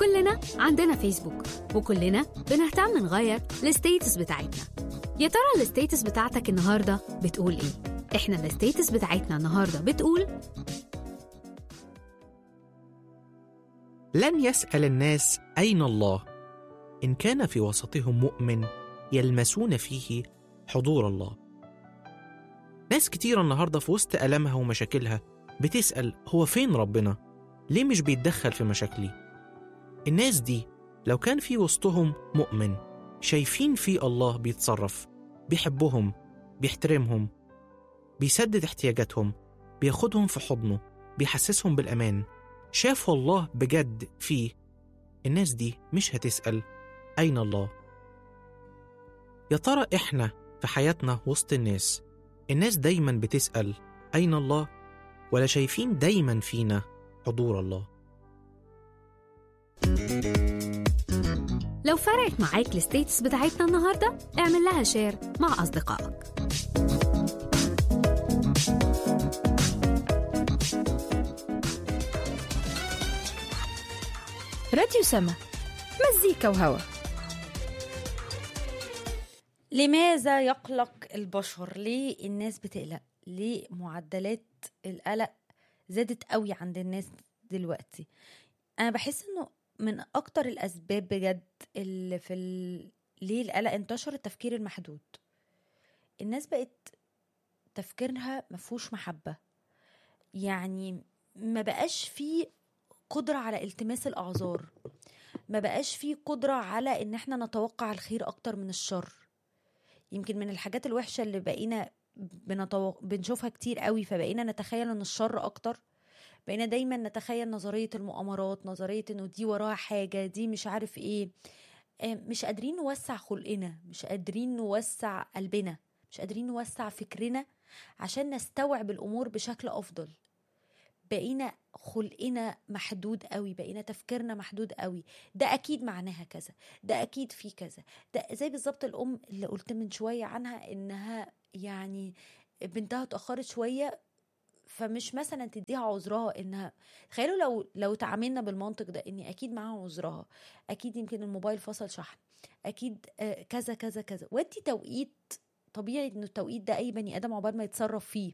كلنا عندنا فيسبوك وكلنا بنهتم نغير الستيتس بتاعتنا يا ترى الستيتس بتاعتك النهارده بتقول ايه احنا الستيتس بتاعتنا النهارده بتقول لن يسأل الناس أين الله إن كان في وسطهم مؤمن يلمسون فيه حضور الله ناس كتير النهاردة في وسط ألمها ومشاكلها بتسأل هو فين ربنا؟ ليه مش بيتدخل في مشاكلي؟ الناس دي لو كان في وسطهم مؤمن شايفين في الله بيتصرف بيحبهم بيحترمهم بيسدد احتياجاتهم بياخدهم في حضنه بيحسسهم بالأمان شافوا الله بجد فيه الناس دي مش هتسأل أين الله يا ترى إحنا في حياتنا وسط الناس الناس دايما بتسأل أين الله ولا شايفين دايما فينا حضور الله لو فرقت معاك الستيتس بتاعتنا النهارده اعمل لها شير مع أصدقائك راديو سما مزيكا وهوا لماذا يقلق البشر ليه الناس بتقلق ليه معدلات القلق زادت قوي عند الناس دلوقتي انا بحس انه من اكتر الاسباب بجد اللي في ال... ليه القلق انتشر التفكير المحدود الناس بقت تفكيرها مفهوش محبة يعني ما بقاش فيه قدرة على التماس الأعذار ما بقاش فيه قدرة على إن احنا نتوقع الخير أكتر من الشر يمكن من الحاجات الوحشة اللي بقينا بنتوق... بنشوفها كتير قوي فبقينا نتخيل ان الشر اكتر بقينا دايما نتخيل نظرية المؤامرات نظرية انه دي وراها حاجة دي مش عارف ايه آه، مش قادرين نوسع خلقنا مش قادرين نوسع قلبنا مش قادرين نوسع فكرنا عشان نستوعب الامور بشكل افضل بقينا خلقنا محدود قوي بقينا تفكيرنا محدود قوي ده اكيد معناها كذا ده اكيد في كذا ده زي بالظبط الام اللي قلت من شويه عنها انها يعني بنتها اتاخرت شويه فمش مثلا تديها عذرها انها تخيلوا لو لو تعاملنا بالمنطق ده اني اكيد معاها عذرها اكيد يمكن الموبايل فصل شحن اكيد آه، كذا كذا كذا ودي توقيت طبيعي انه التوقيت ده اي بني ادم عقبال ما يتصرف فيه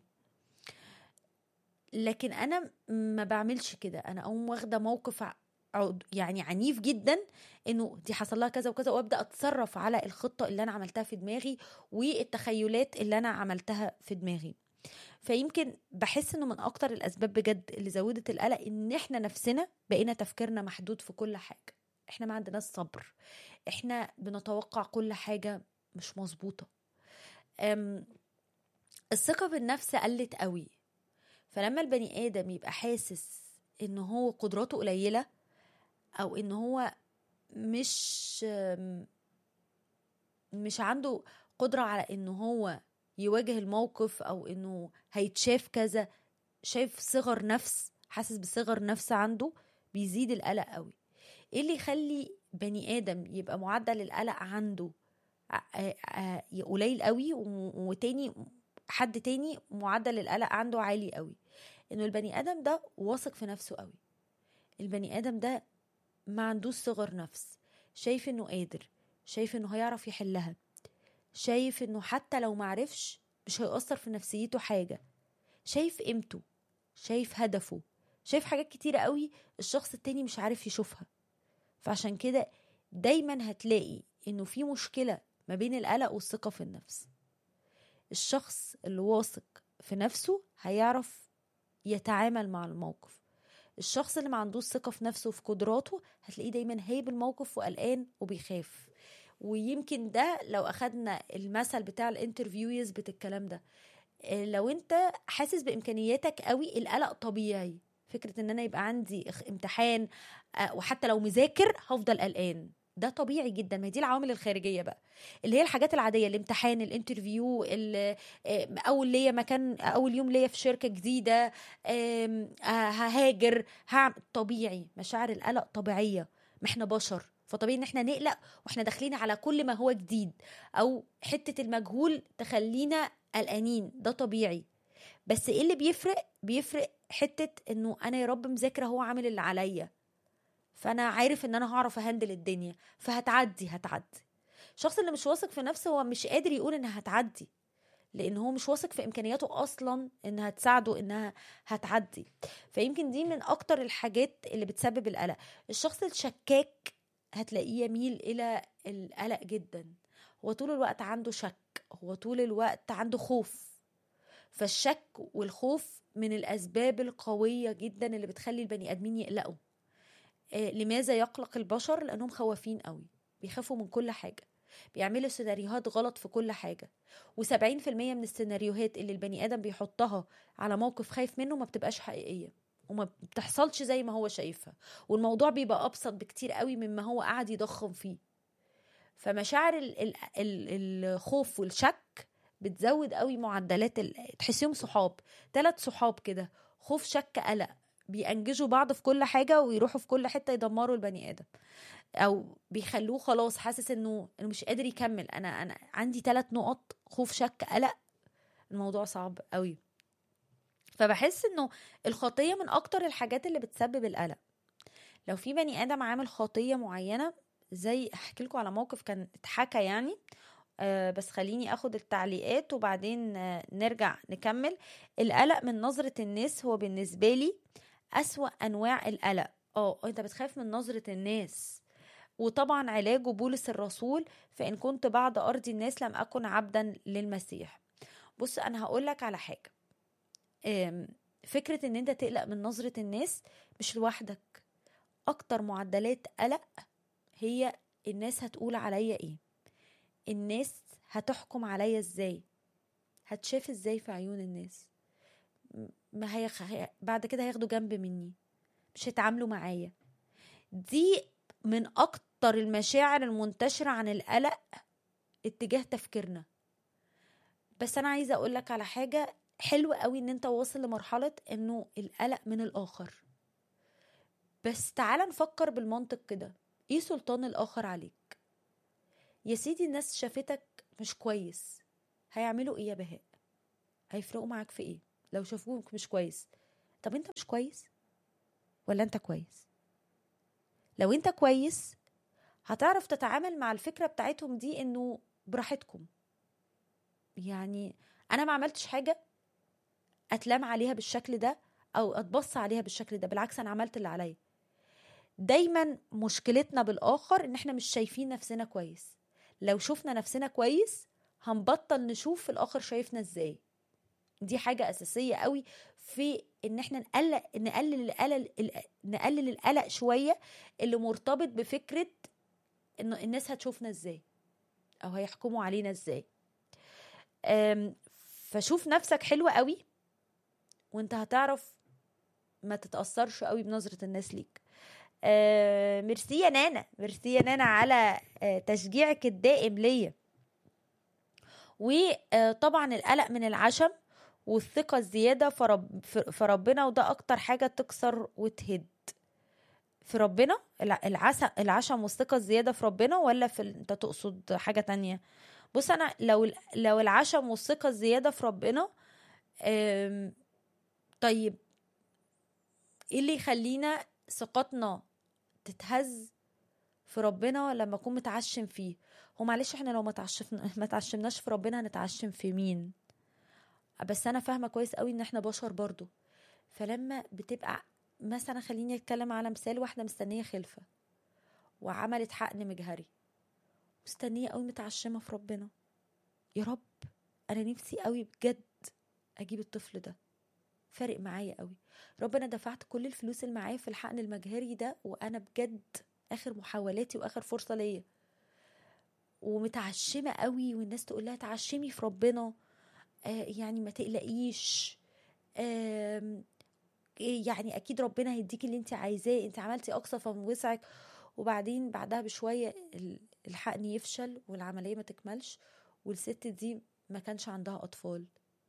لكن انا ما بعملش كده انا اقوم واخده موقف ع- عد- يعني عنيف جدا انه دي حصل لها كذا وكذا وابدا اتصرف على الخطه اللي انا عملتها في دماغي والتخيلات اللي انا عملتها في دماغي فيمكن بحس انه من اكتر الاسباب بجد اللي زودت القلق ان احنا نفسنا بقينا تفكيرنا محدود في كل حاجه احنا ما عندناش صبر احنا بنتوقع كل حاجه مش مظبوطه أم، الثقه بالنفس قلت قوي فلما البني ادم يبقى حاسس ان هو قدراته قليله او ان هو مش أم، مش عنده قدره على ان هو يواجه الموقف او انه هيتشاف كذا شايف صغر نفس حاسس بصغر نفس عنده بيزيد القلق قوي ايه اللي يخلي بني ادم يبقى معدل القلق عنده ع- ع- قليل قوي و- وتاني حد تاني معدل القلق عنده عالي قوي انه البني ادم ده واثق في نفسه قوي البني ادم ده ما عندوش صغر نفس شايف انه قادر شايف انه هيعرف يحلها شايف انه حتى لو معرفش مش هيأثر في نفسيته حاجة شايف قيمته شايف هدفه شايف حاجات كتيرة قوي الشخص التاني مش عارف يشوفها فعشان كده دايما هتلاقي انه في مشكلة ما بين القلق والثقة في النفس الشخص اللي واثق في نفسه هيعرف يتعامل مع الموقف الشخص اللي ما عندوش ثقة في نفسه وفي قدراته هتلاقيه دايما هايب الموقف وقلقان وبيخاف ويمكن ده لو اخدنا المثل بتاع الانترفيو يثبت الكلام ده إيه، لو انت حاسس بامكانياتك قوي القلق طبيعي فكره ان انا يبقى عندي اخ- امتحان آه، وحتى لو مذاكر هفضل قلقان ده طبيعي جدا ما هي دي العوامل الخارجيه بقى اللي هي الحاجات العاديه الامتحان الانترفيو ال- آه، اول ليا مكان اول يوم ليا في شركه جديده آم، آه، ههاجر هعمل طبيعي مشاعر القلق طبيعيه ما احنا بشر فطبيعي ان احنا نقلق واحنا داخلين على كل ما هو جديد او حته المجهول تخلينا قلقانين ده طبيعي بس ايه اللي بيفرق بيفرق حته انه انا يا رب مذاكره هو عامل اللي عليا فانا عارف ان انا هعرف اهندل الدنيا فهتعدي هتعدي الشخص اللي مش واثق في نفسه هو مش قادر يقول انها هتعدي لان هو مش واثق في امكانياته اصلا انها تساعده انها هتعدي فيمكن دي من اكتر الحاجات اللي بتسبب القلق الشخص الشكاك هتلاقيه يميل الى القلق جدا هو طول الوقت عنده شك هو طول الوقت عنده خوف فالشك والخوف من الاسباب القويه جدا اللي بتخلي البني ادمين يقلقوا آه لماذا يقلق البشر لانهم خوافين قوي بيخافوا من كل حاجه بيعملوا سيناريوهات غلط في كل حاجة و70% من السيناريوهات اللي البني آدم بيحطها على موقف خايف منه ما بتبقاش حقيقية وما بتحصلش زي ما هو شايفها والموضوع بيبقى أبسط بكتير قوي مما هو قاعد يضخم فيه فمشاعر ال ال ال الخوف والشك بتزود قوي معدلات ال... تحسيهم صحاب ثلاث صحاب كده خوف شك قلق بيأنججوا بعض في كل حاجة ويروحوا في كل حتة يدمروا البني آدم او بيخلوه خلاص حاسس انه انه مش قادر يكمل انا انا عندي ثلاث نقط خوف شك قلق الموضوع صعب قوي فبحس انه الخطيه من اكتر الحاجات اللي بتسبب القلق لو في بني ادم عامل خطيه معينه زي احكي لكم على موقف كان اتحكى يعني آه بس خليني اخد التعليقات وبعدين آه نرجع نكمل القلق من نظره الناس هو بالنسبه لي اسوا انواع القلق اه انت بتخاف من نظره الناس وطبعا علاجه بولس الرسول فإن كنت بعد أرض الناس لم أكن عبدا للمسيح بص أنا هقولك على حاجة فكرة إن أنت تقلق من نظرة الناس مش لوحدك أكتر معدلات قلق هي الناس هتقول عليا إيه الناس هتحكم عليا إزاي هتشاف إزاي في عيون الناس ما هي بعد كده هياخدوا جنب مني مش هيتعاملوا معايا دي من اكتر المشاعر المنتشرة عن القلق اتجاه تفكيرنا بس انا عايزة اقولك على حاجة حلوة قوي ان انت واصل لمرحلة انه القلق من الاخر بس تعال نفكر بالمنطق كده ايه سلطان الاخر عليك يا سيدي الناس شافتك مش كويس هيعملوا ايه يا بهاء هيفرقوا معاك في ايه لو شافوك مش كويس طب انت مش كويس ولا انت كويس لو انت كويس هتعرف تتعامل مع الفكره بتاعتهم دي انه براحتكم يعني انا ما عملتش حاجه اتلام عليها بالشكل ده او اتبص عليها بالشكل ده بالعكس انا عملت اللي عليا دايما مشكلتنا بالاخر ان احنا مش شايفين نفسنا كويس لو شفنا نفسنا كويس هنبطل نشوف الاخر شايفنا ازاي دي حاجة أساسية قوي في إن إحنا نقلق نقلل القلق نقلل القلق شوية اللي مرتبط بفكرة إنه الناس هتشوفنا إزاي أو هيحكموا علينا إزاي فشوف نفسك حلوة قوي وانت هتعرف ما تتأثرش قوي بنظرة الناس ليك آه ميرسي يا نانا ميرسي يا نانا على آه تشجيعك الدائم ليا وطبعا القلق من العشم والثقة الزيادة فرب فربنا وده أكتر حاجة تكسر وتهد في ربنا العسى العشم والثقة الزيادة في ربنا ولا في انت تقصد حاجة تانية بص أنا لو لو العشم والثقة الزيادة في ربنا طيب ايه اللي يخلينا ثقتنا تتهز في ربنا لما اكون متعشم فيه هو معلش احنا لو ما تعشمنا ما تعشمناش في ربنا هنتعشم في مين بس انا فاهمه كويس قوي ان احنا بشر برضو فلما بتبقى مثلا خليني اتكلم على مثال واحده مستنيه خلفه وعملت حقن مجهري مستنيه قوي متعشمه في ربنا يا رب انا نفسي قوي بجد اجيب الطفل ده فارق معايا قوي ربنا دفعت كل الفلوس اللي معايا في الحقن المجهري ده وانا بجد اخر محاولاتي واخر فرصه ليا ومتعشمه قوي والناس تقول لها تعشمي في ربنا آه يعني ما تقلقيش آه يعني اكيد ربنا هيديكي اللي انت عايزاه انت عملتي اقصى فمن وسعك وبعدين بعدها بشويه الحقن يفشل والعمليه ما تكملش والست دي ما كانش عندها اطفال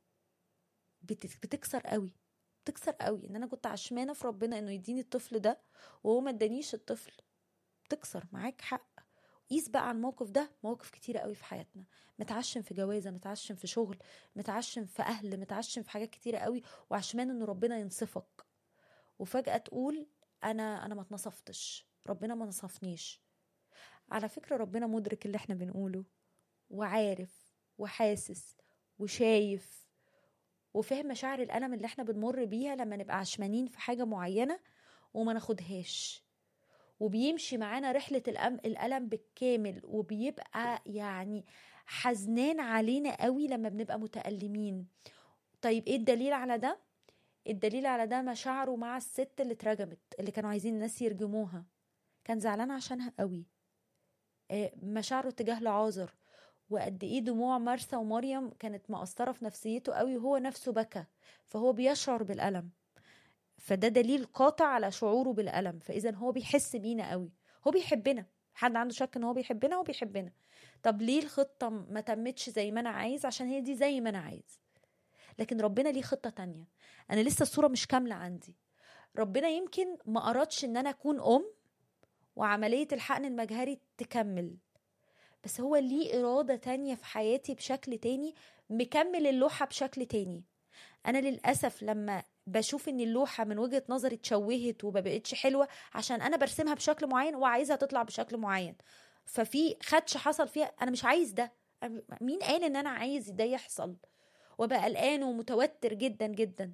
بتكسر قوي بتكسر قوي ان انا كنت عشمانه في ربنا انه يديني الطفل ده وهو ما ادانيش الطفل بتكسر معاك حق قيس بقى على الموقف ده مواقف كتيرة قوي في حياتنا متعشم في جوازة متعشم في شغل متعشم في أهل متعشم في حاجات كتيرة قوي وعشمان إن ربنا ينصفك وفجأة تقول أنا أنا ما اتنصفتش ربنا ما نصفنيش على فكرة ربنا مدرك اللي احنا بنقوله وعارف وحاسس وشايف وفاهم مشاعر الألم اللي احنا بنمر بيها لما نبقى عشمانين في حاجة معينة وما ناخدهاش وبيمشي معانا رحلة الأم الألم بالكامل وبيبقى يعني حزنان علينا قوي لما بنبقى متألمين طيب ايه الدليل على ده؟ الدليل على ده مشاعره مع الست اللي اترجمت اللي كانوا عايزين الناس يرجموها كان زعلان عشانها قوي آه، مشاعره تجاه لعازر وقد ايه دموع مرثا ومريم كانت مأثرة في نفسيته قوي وهو نفسه بكى فهو بيشعر بالألم فده دليل قاطع على شعوره بالألم فإذا هو بيحس بينا قوي هو بيحبنا حد عنده شك ان هو بيحبنا هو بيحبنا طب ليه الخطة ما تمتش زي ما انا عايز عشان هي دي زي ما انا عايز لكن ربنا ليه خطة تانية انا لسه الصورة مش كاملة عندي ربنا يمكن ما أردش ان انا اكون ام وعملية الحقن المجهري تكمل بس هو ليه إرادة تانية في حياتي بشكل تاني مكمل اللوحة بشكل تاني أنا للأسف لما بشوف ان اللوحة من وجهة نظري اتشوهت وما بقتش حلوة عشان انا برسمها بشكل معين وعايزها تطلع بشكل معين ففي خدش حصل فيها انا مش عايز ده أنا- مين قال ان انا عايز ده يحصل وبقى قلقان ومتوتر جدا جدا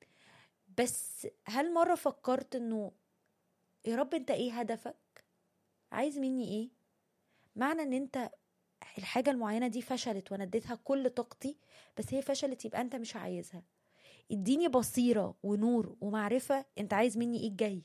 بس هل مرة فكرت انه يا رب انت ايه هدفك عايز مني ايه معنى ان انت الحاجة المعينة دي فشلت وانا اديتها كل طاقتي بس هي فشلت يبقى انت مش عايزها اديني بصيرة ونور ومعرفة انت عايز مني ايه الجاي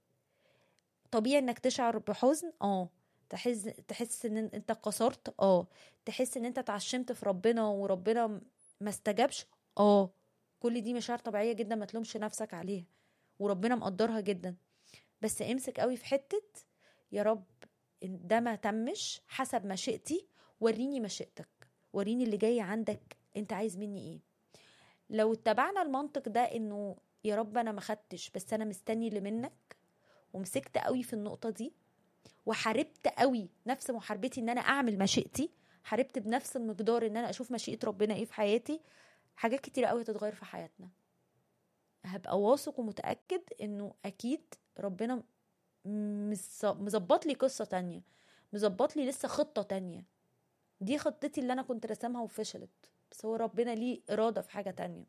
طبيعي انك تشعر بحزن اه تحس تحس ان انت قصرت اه تحس ان انت اتعشمت في ربنا وربنا م- ما استجابش اه كل دي مشاعر طبيعية جدا ما تلومش نفسك عليها وربنا مقدرها جدا بس امسك قوي في حتة يا رب إن ده ما تمش حسب مشيئتي وريني مشيئتك وريني اللي جاي عندك انت عايز مني ايه لو اتبعنا المنطق ده انه يا رب انا ما خدتش بس انا مستني اللي منك ومسكت قوي في النقطه دي وحاربت قوي نفس محاربتي ان انا اعمل مشيئتي حاربت بنفس المقدار ان انا اشوف مشيئه ربنا ايه في حياتي حاجات كتير قوي هتتغير في حياتنا هبقى واثق ومتاكد انه اكيد ربنا مس- مظبط لي قصه تانية مظبط لي لسه خطه تانية دي خطتي اللي انا كنت رسمها وفشلت بس هو ربنا ليه إرادة في حاجة تانية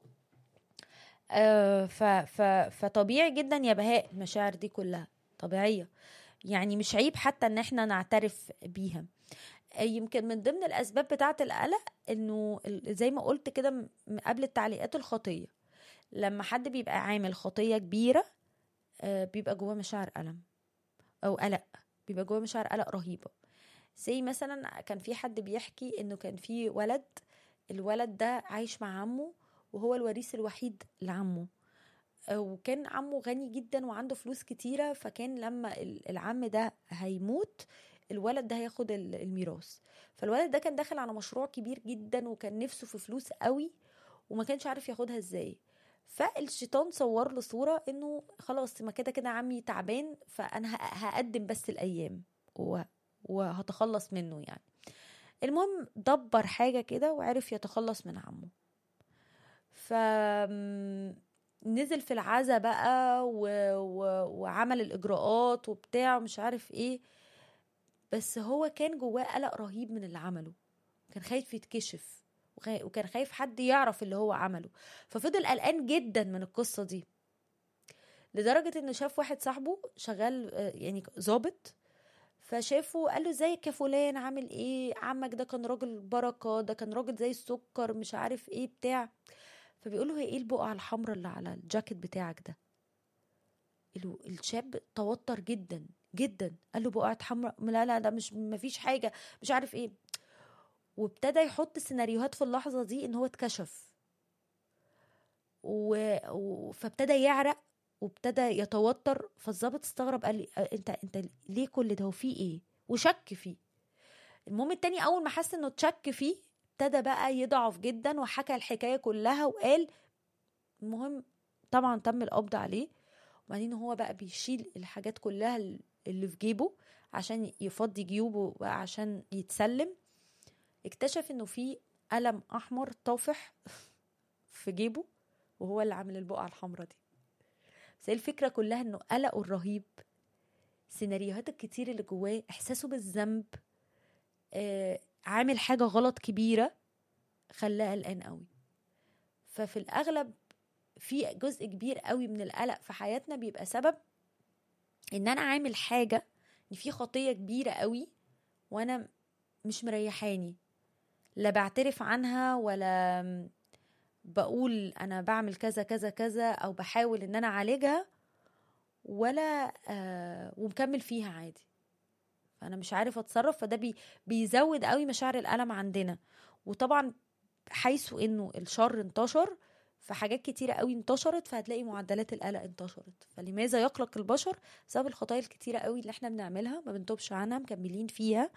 آه ف ف فطبيعي جدا يا بهاء المشاعر دي كلها طبيعية يعني مش عيب حتى ان احنا نعترف بيها آه، يمكن من ضمن الاسباب بتاعه القلق انه ال- زي ما قلت كده م- م- قبل التعليقات الخطيه لما حد بيبقى عامل خطيه كبيره آه، بيبقى جواه مشاعر الم او قلق بيبقى جواه مشاعر قلق رهيبه زي مثلا كان في حد بيحكي انه كان في ولد الولد ده عايش مع عمه وهو الوريث الوحيد لعمه آه، وكان عمه غني جدا وعنده فلوس كتيرة فكان لما ال- العم ده هيموت الولد ده هياخد ال- الميراث فالولد ده كان داخل على مشروع كبير جدا وكان نفسه في فلوس قوي وما كانش عارف ياخدها ازاي فالشيطان صور له صورة انه خلاص ما كده كده عمي تعبان فانا ه- هقدم بس الايام و- وهتخلص منه يعني المهم دبر حاجة كده وعرف يتخلص من عمه ف م- نزل في العزا بقى و... و... وعمل الإجراءات وبتاع ومش عارف ايه بس هو كان جواه قلق رهيب من اللي عمله كان خايف يتكشف وخا- وكان خايف حد يعرف اللي هو عمله ففضل قلقان جدا من القصة دي لدرجة انه شاف واحد صاحبه شغال آه، يعني ظابط فشافه قال له ازيك يا فلان عامل ايه عمك ده كان راجل بركة ده كان راجل زي السكر مش عارف ايه بتاع فبيقول له هي ايه البقعة الحمراء اللي على الجاكيت بتاعك ده ال- الشاب توتر جدا جدا قال له بقعة حمراء لا لا ده مش مفيش حاجة مش عارف ايه وابتدى يحط سيناريوهات في اللحظة دي ان هو اتكشف و... و... فابتدى يعرق وابتدى يتوتر فالظابط استغرب قال لي "أه، انت انت ليه كل ده وفي ايه وشك فيه المهم التاني اول ما حس انه اتشك فيه ابتدى بقى يضعف جدا وحكى الحكايه كلها وقال المهم طبعا تم القبض عليه وبعدين هو بقى بيشيل الحاجات كلها اللي في جيبه عشان يفضي جيوبه بقى عشان يتسلم اكتشف انه في قلم احمر طافح في جيبه وهو اللي عامل البقعه الحمراء دي بس هي الفكره كلها انه قلقه الرهيب سيناريوهات الكتير اللي جواه احساسه بالذنب آه، عامل حاجه غلط كبيره خلاه قلقان قوي ففي الاغلب في جزء كبير قوي من القلق في حياتنا بيبقى سبب ان انا عامل حاجه ان في خطيه كبيره قوي وانا مش مريحاني لا بعترف عنها ولا بقول انا بعمل كذا كذا كذا او بحاول ان انا اعالجها ولا آه ومكمل فيها عادي فانا مش عارف اتصرف فده بي بيزود قوي مشاعر الالم عندنا وطبعا حيث انه الشر انتشر فحاجات كتيرة قوي انتشرت فهتلاقي معدلات القلق انتشرت فلماذا يقلق البشر بسبب الخطايا الكتيرة قوي اللي احنا بنعملها ما بنتوبش عنها مكملين فيها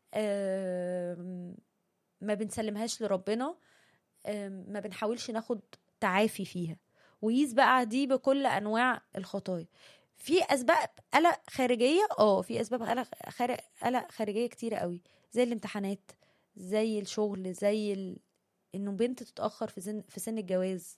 آم، ما بنسلمهاش لربنا آم، ما بنحاولش ناخد تعافي فيها وقيس بقى دي بكل انواع الخطايا في اسباب قلق خارجيه اه في اسباب قلق خارج قلق خارجيه كتيره قوي زي الامتحانات زي الشغل زي ال... انه بنت تتاخر في سن في سن الجواز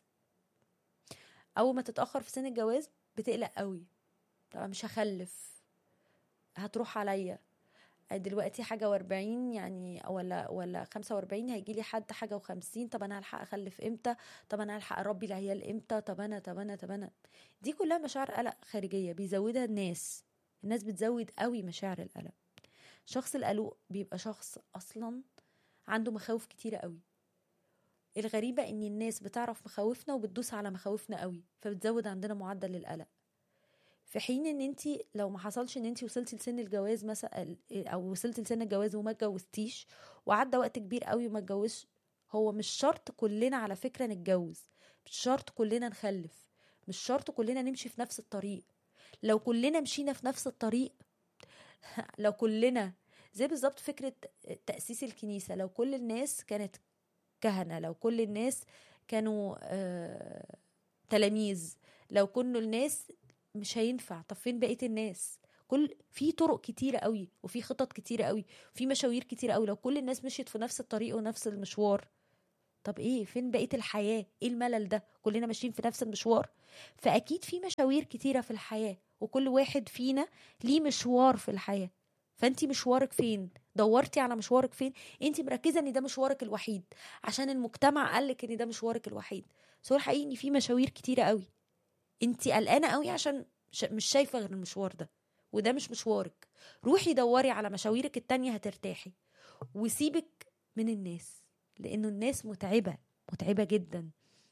اول ما تتاخر في سن الجواز بتقلق قوي طبعا مش هخلف هتروح عليا دلوقتي حاجة واربعين يعني ولا ولا خمسة واربعين هيجي لي حد حاجة وخمسين طب أنا هلحق أخلف إمتى طب أنا هلحق أربي العيال إمتى طب أنا طب أنا طب أنا دي كلها مشاعر قلق خارجية بيزودها الناس الناس بتزود قوي مشاعر القلق الشخص القلق بيبقى شخص أصلا عنده مخاوف كتيرة قوي الغريبة إن الناس بتعرف مخاوفنا وبتدوس على مخاوفنا قوي فبتزود عندنا معدل القلق في حين ان انت لو ما حصلش ان انت وصلتي لسن الجواز مثلا او وصلتي لسن الجواز وما اتجوزتيش وعدى وقت كبير قوي وما اتجوزش هو مش شرط كلنا على فكره نتجوز مش شرط كلنا نخلف مش شرط كلنا نمشي في نفس الطريق لو كلنا مشينا في نفس الطريق لو كلنا زي بالظبط فكره تاسيس الكنيسه لو كل الناس كانت كهنه لو كل الناس كانوا آه تلاميذ لو كل الناس مش هينفع طب فين بقيه الناس كل في طرق كتيرة قوي وفي خطط كتيرة قوي وفي مشاوير كتيرة قوي لو كل الناس مشيت في نفس الطريق ونفس المشوار طب ايه فين بقيه الحياه ايه الملل ده كلنا ماشيين في نفس المشوار فاكيد في مشاوير كتيره في الحياه وكل واحد فينا ليه مشوار في الحياه فانت مشوارك فين دورتي على مشوارك فين انت مركزه ان ده مشوارك الوحيد عشان المجتمع قالك ان ده مشوارك الوحيد بس هو الحقيقي ان في مشاوير كتيره قوي انت قلقانه قوي عشان ش- مش شايفه غير المشوار ده وده مش مشوارك روحي دوري على مشاويرك التانية هترتاحي وسيبك من الناس لانه الناس متعبه متعبه جدا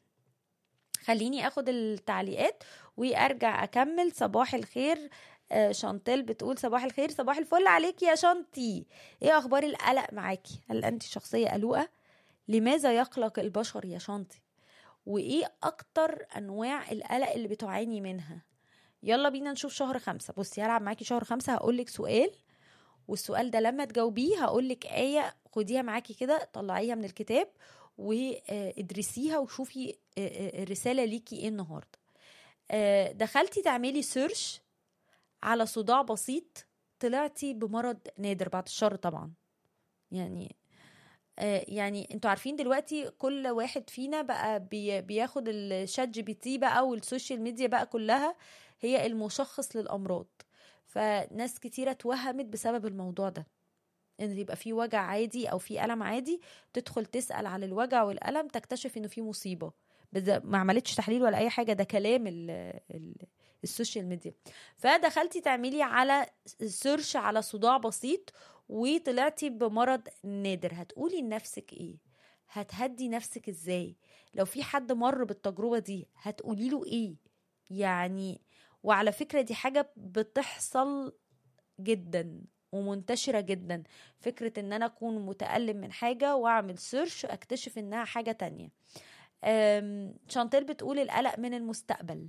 خليني اخد التعليقات وارجع اكمل صباح الخير آه، شانتيل بتقول صباح الخير صباح الفل عليكي يا شانتي ايه اخبار القلق معاكي هل انت شخصيه قلوقه لماذا يقلق البشر يا شانتي وايه اكتر انواع القلق اللي بتعاني منها يلا بينا نشوف شهر خمسة بصي هلعب معاكي شهر خمسة هقولك سؤال والسؤال ده لما تجاوبيه هقولك آية خديها معاكي كده طلعيها من الكتاب وادرسيها وشوفي آه، آه، الرسالة ليكي ايه النهاردة آه، دخلتي تعملي سيرش على صداع بسيط طلعتي بمرض نادر بعد الشر طبعا يعني آه، يعني انتوا عارفين دلوقتي كل واحد فينا بقى بي بياخد الشات جي بي تي بقى والسوشيال ميديا بقى كلها هي المشخص للامراض فناس كتيره اتوهمت بسبب الموضوع ده ان يبقى في وجع عادي او في الم عادي تدخل تسال على الوجع والالم تكتشف انه في مصيبه بس ما عملتش تحليل ولا اي حاجه ده كلام ال ال السوشيال ميديا فدخلتي تعملي على سيرش على صداع بسيط وطلعتي بمرض نادر هتقولي لنفسك ايه هتهدي نفسك ازاي لو في حد مر بالتجربه دي هتقولي له ايه يعني وعلى فكره دي حاجه بتحصل جدا ومنتشره جدا فكره ان انا اكون متالم من حاجه واعمل سيرش اكتشف انها حاجه تانية أم، شانتيل بتقول القلق من المستقبل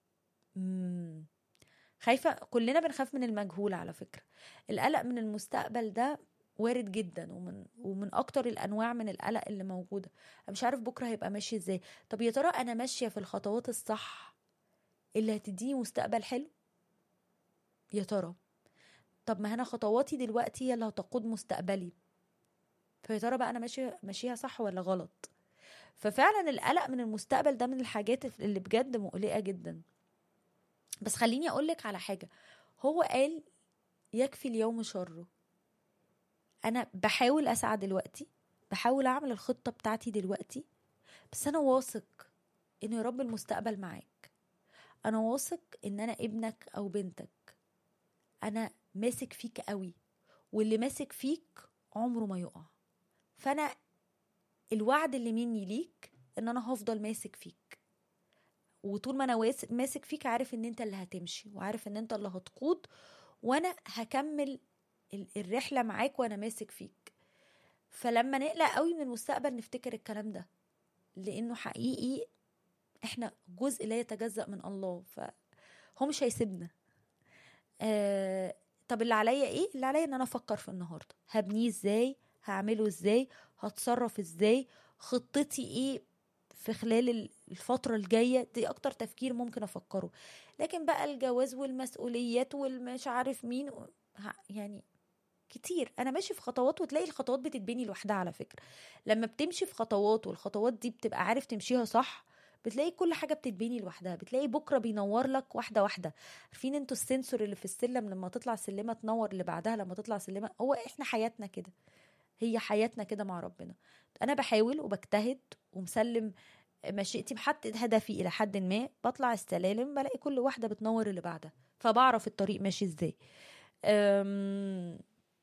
مم. خايفه كلنا بنخاف من المجهول على فكره القلق من المستقبل ده وارد جدا ومن ومن اكتر الانواع من القلق اللي موجوده أنا مش عارف بكره هيبقى ماشي ازاي طب يا ترى انا ماشيه في الخطوات الصح اللي هتديني مستقبل حلو يا ترى طب ما انا خطواتي دلوقتي هي اللي هتقود مستقبلي فيا ترى بقى انا ماشيه ماشيها صح ولا غلط ففعلا القلق من المستقبل ده من الحاجات اللي بجد مقلقه جدا بس خليني اقولك على حاجه هو قال يكفي اليوم شره انا بحاول اسعى دلوقتي بحاول اعمل الخطه بتاعتي دلوقتي بس انا واثق ان يا رب المستقبل معاك انا واثق ان انا ابنك او بنتك انا ماسك فيك قوي واللي ماسك فيك عمره ما يقع فانا الوعد اللي مني ليك ان انا هفضل ماسك فيك وطول ما انا واس- ماسك فيك عارف ان انت اللي هتمشي وعارف ان انت اللي هتقود وانا هكمل ال- الرحله معاك وانا ماسك فيك فلما نقلق قوي من المستقبل نفتكر الكلام ده لانه حقيقي احنا جزء لا يتجزأ من الله فهو مش هيسيبنا آه طب اللي عليا ايه اللي عليا ان انا افكر في النهارده هبنيه ازاي هعمله ازاي هتصرف ازاي خطتي ايه في خلال ال- الفترة الجاية دي أكتر تفكير ممكن أفكره لكن بقى الجواز والمسؤوليات والمش عارف مين و- ه- يعني كتير أنا ماشي في خطوات وتلاقي الخطوات بتتبني لوحدها على فكرة لما بتمشي في خطوات والخطوات دي بتبقى عارف تمشيها صح بتلاقي كل حاجة بتتبني لوحدها بتلاقي بكرة بينور لك واحدة واحدة عارفين انتوا السنسور اللي في السلم لما تطلع سلمة تنور اللي بعدها لما تطلع سلمة هو احنا حياتنا كده هي حياتنا كده مع ربنا انا بحاول وبجتهد ومسلم مشيئتي محدد هدفي الى حد ما بطلع السلالم بلاقي كل واحده بتنور اللي بعدها فبعرف الطريق ماشي ازاي أم،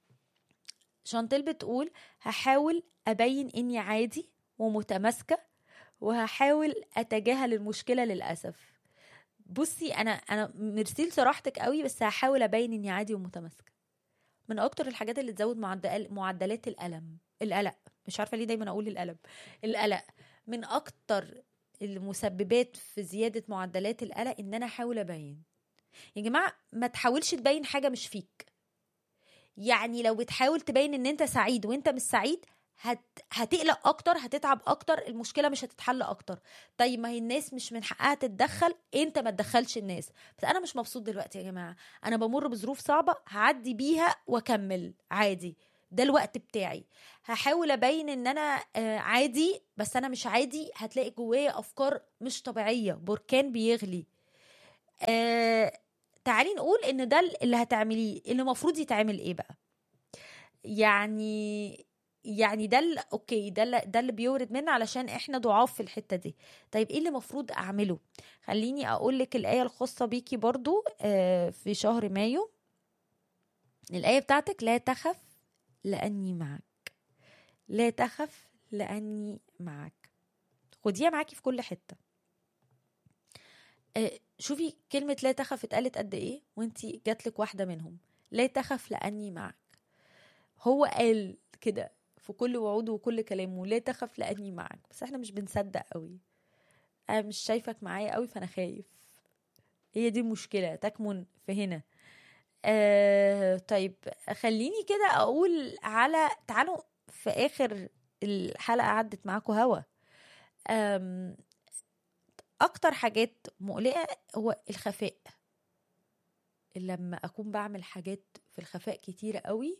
شانتل بتقول هحاول ابين اني عادي ومتماسكه وهحاول اتجاهل المشكله للاسف بصي انا انا مرسيل صراحتك قوي بس هحاول ابين اني عادي ومتماسكه من اكتر الحاجات اللي تزود معدل معدلات الالم القلق مش عارفه ليه دايما اقول القلق القلق من اكتر المسببات في زياده معدلات القلق ان انا احاول ابين يا جماعه ما تحاولش تبين حاجه مش فيك يعني لو بتحاول تبين ان انت سعيد وانت مش سعيد هت... هتقلق اكتر هتتعب اكتر المشكله مش هتتحل اكتر طيب ما هي الناس مش من حقها تتدخل انت ما تدخلش الناس بس انا مش مبسوط دلوقتي يا جماعه انا بمر بظروف صعبه هعدي بيها واكمل عادي ده الوقت بتاعي هحاول ابين ان انا آه، عادي بس انا مش عادي هتلاقي جوايا افكار مش طبيعيه بركان بيغلي آه تعالي نقول ان ده اللي هتعمليه اللي المفروض يتعمل ايه بقى يعني يعني ده اللي اوكي ده اللي ده اللي بيورد منا علشان احنا ضعاف في الحته دي طيب ايه اللي المفروض اعمله خليني اقول لك الايه الخاصه بيكي برضو آه، في شهر مايو الايه بتاعتك لا تخف لاني معك لا تخف لاني معك خديها معاكي في كل حته آه، شوفي كلمة لا تخف اتقالت قد ايه وانتي جاتلك واحدة منهم لا تخف لأني معك هو قال كده في كل وعوده وكل كلامه لا تخف لأني معك بس احنا مش بنصدق قوي انا مش شايفك معايا قوي فانا خايف هي دي المشكلة تكمن في هنا آه طيب خليني كده اقول على تعالوا في اخر الحلقة عدت معاكم هوا آم، اكتر حاجات مقلقة هو الخفاء لما اكون بعمل حاجات في الخفاء كتيرة قوي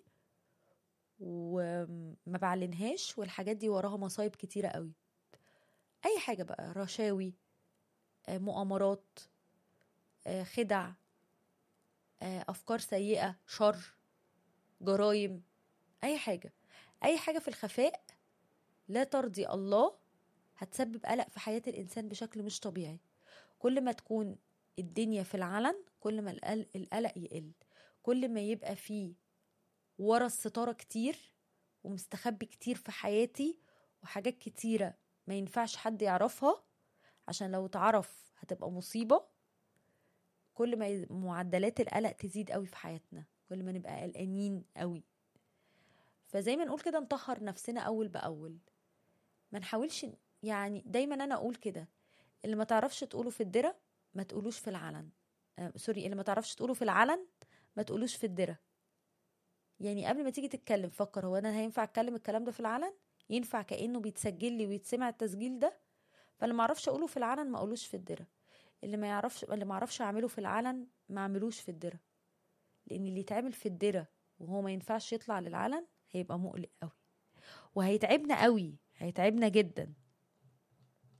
وما بعلنهاش والحاجات دي وراها مصايب كتيرة قوي اي حاجة بقى رشاوي آه، مؤامرات آه، خدع آه، افكار سيئة شر جرايم اي حاجة اي حاجة في الخفاء لا ترضي الله هتسبب قلق في حياة الإنسان بشكل مش طبيعي كل ما تكون الدنيا في العلن كل ما القل- القلق يقل كل ما يبقى فيه ورا الستارة كتير ومستخبي كتير في حياتي وحاجات كتيرة ما ينفعش حد يعرفها عشان لو تعرف هتبقى مصيبة كل ما ي- معدلات القلق تزيد قوي في حياتنا كل ما نبقى قلقانين قوي فزي ما نقول كده نطهر نفسنا أول بأول ما نحاولش ن- يعني دايما انا اقول كده اللي ما تعرفش تقوله في الدرة ما تقولوش في العلن آه سوري اللي ما تعرفش تقوله في العلن ما تقولوش في الدرة يعني قبل ما تيجي تتكلم فكر هو انا هينفع اتكلم الكلام ده في العلن ينفع كانه بيتسجل لي ويتسمع التسجيل ده فاللي ما اعرفش اقوله في العلن ما اقولوش في الدرة اللي ما يعرفش اللي ما اعرفش اعمله في العلن ما اعملوش في الدرة لان اللي يتعمل في الدرة وهو ما ينفعش يطلع للعلن هيبقى مقلق قوي وهيتعبنا قوي هيتعبنا جدا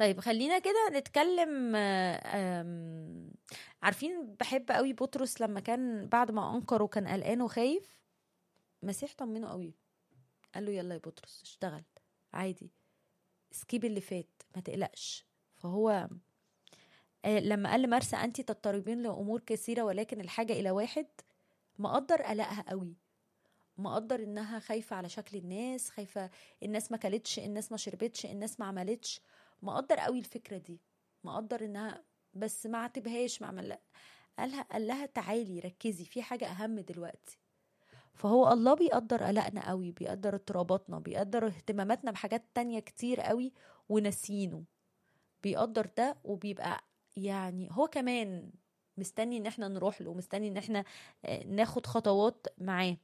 طيب خلينا كده نتكلم آه، آم، عارفين بحب قوي بطرس لما كان بعد ما انكر وكان قلقان وخايف مسيح طمنه قوي قال له يلا يا بطرس اشتغل عادي سكيب اللي فات ما تقلقش فهو آه، لما قال لمرسى انت تضطربين لامور كثيره ولكن الحاجه الى واحد مقدر قلقها قوي مقدر انها خايفه على شكل الناس خايفه الناس ما كلتش الناس ما شربتش الناس ما عملتش مقدر قوي الفكره دي مقدر انها بس ما عاتبهاش ما عمل قالها قال لها تعالي ركزي في حاجه اهم دلوقتي فهو الله بيقدر قلقنا قوي بيقدر اضطراباتنا بيقدر اهتماماتنا بحاجات تانية كتير قوي وناسيينه بيقدر ده وبيبقى يعني هو كمان مستني ان احنا نروح له مستني ان احنا آه، ناخد خطوات معاه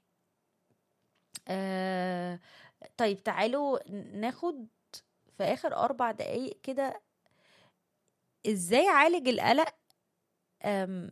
آه طيب تعالوا ناخد في اخر اربع دقايق كده ازاي اعالج القلق أم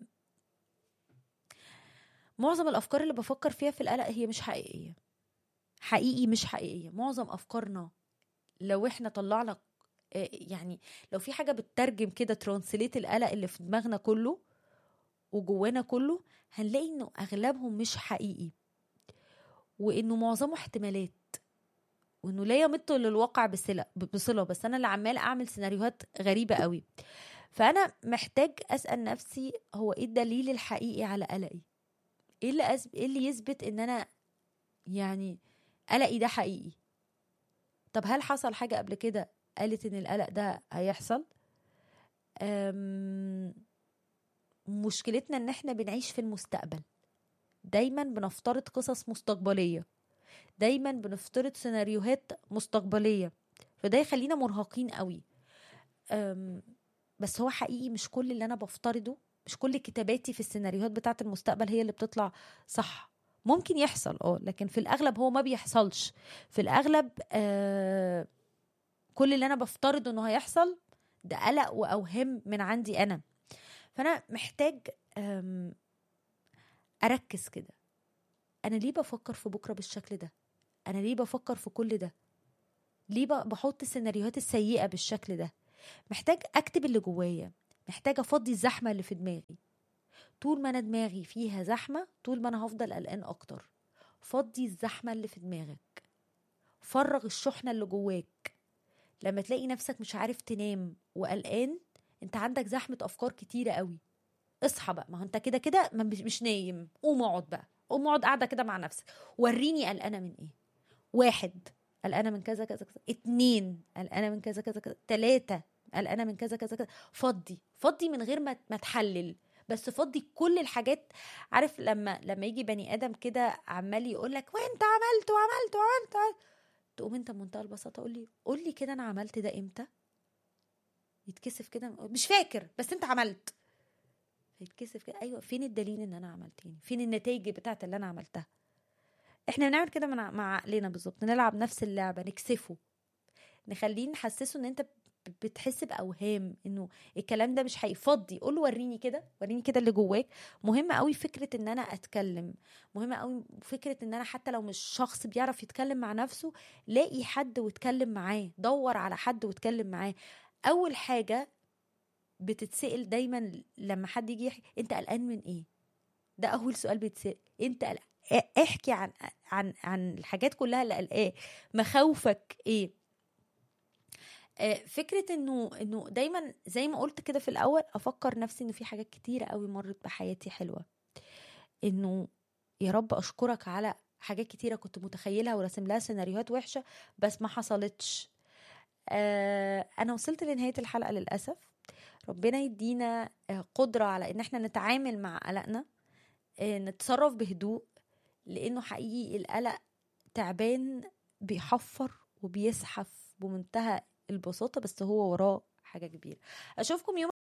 معظم الافكار اللي بفكر فيها في القلق هي مش حقيقيه حقيقي مش حقيقيه معظم افكارنا لو احنا طلعنا آه، يعني لو في حاجه بتترجم كده ترانسليت القلق اللي في دماغنا كله وجوانا كله هنلاقي انه اغلبهم مش حقيقي وانه معظمه احتمالات وانه لا يمت للواقع بصله بصله بس انا اللي عمال اعمل سيناريوهات غريبه قوي فانا محتاج اسال نفسي هو ايه الدليل الحقيقي على قلقي ايه اللي أسب... ايه اللي يثبت ان انا يعني قلقي ده حقيقي طب هل حصل حاجه قبل كده قالت ان القلق ده هيحصل أم... مشكلتنا ان احنا بنعيش في المستقبل دايما بنفترض قصص مستقبليه دايما بنفترض سيناريوهات مستقبليه فده يخلينا مرهقين قوي أم، بس هو حقيقي مش كل اللي انا بفترضه مش كل كتاباتي في السيناريوهات بتاعه المستقبل هي اللي بتطلع صح ممكن يحصل اه لكن في الاغلب هو ما بيحصلش في الاغلب آه كل اللي انا بفترض انه هيحصل ده قلق واوهام من عندي انا فانا محتاج آم، اركز كده انا ليه بفكر في بكره بالشكل ده انا ليه بفكر في كل ده ليه ب- بحط السيناريوهات السيئه بالشكل ده محتاج اكتب اللي جوايا محتاج افضي الزحمه اللي في دماغي طول ما انا دماغي فيها زحمه طول ما انا هفضل قلقان اكتر فضي الزحمه اللي في دماغك فرغ الشحنه اللي جواك لما تلاقي نفسك مش عارف تنام وقلقان انت عندك زحمه افكار كتيره قوي اصحى بقى ما هو انت كده كده ما- مش مش نايم قوم اقعد بقى قوم اقعد قاعده كده مع نفسك وريني قلقانه من ايه واحد قلقانه من كذا كذا كذا اتنين قلقانه من كذا كذا كذا تلاته قلقانه من كذا كذا كذا فضي فضي من غير ما ما تحلل بس فضي كل الحاجات عارف لما لما يجي بني ادم كده عمال يقول لك وانت عملت وعملت وعملت, وعملت. تقوم انت بمنتهى البساطه قول لي قول لي كده انا عملت ده امتى يتكسف كده مش فاكر بس انت عملت يتكسف كده ايوه فين الدليل ان انا عملت يعني فين النتائج بتاعت اللي انا عملتها احنا بنعمل كده مع مع عقلنا بالظبط نلعب نفس اللعبه نكسفه نخليه نحسسه ان انت ب- بتحس باوهام انه الكلام ده مش هيفضي قول له وريني كده وريني كده اللي جواك مهم قوي فكره ان انا اتكلم مهم قوي فكره ان انا حتى لو مش شخص بيعرف يتكلم مع نفسه لاقي حد واتكلم معاه دور على حد واتكلم معاه اول حاجه بتتسال دايما لما حد يجي يحكي انت قلقان من ايه ده اول سؤال بيتسال انت قلق... احكي عن عن عن الحاجات كلها اللي قلقاه مخاوفك ايه آه، فكره انه انه دايما زي ما قلت كده في الاول افكر نفسي انه في حاجات كتيره قوي مرت بحياتي حلوه انه يا رب اشكرك على حاجات كتيره كنت متخيلها وراسم لها سيناريوهات وحشه بس ما حصلتش آه انا وصلت لنهايه الحلقه للاسف ربنا يدينا آه، قدره على ان احنا نتعامل مع قلقنا آه، نتصرف بهدوء لانه حقيقي القلق تعبان بيحفر وبيزحف بمنتهى البساطه بس هو وراه حاجه كبيره اشوفكم يوم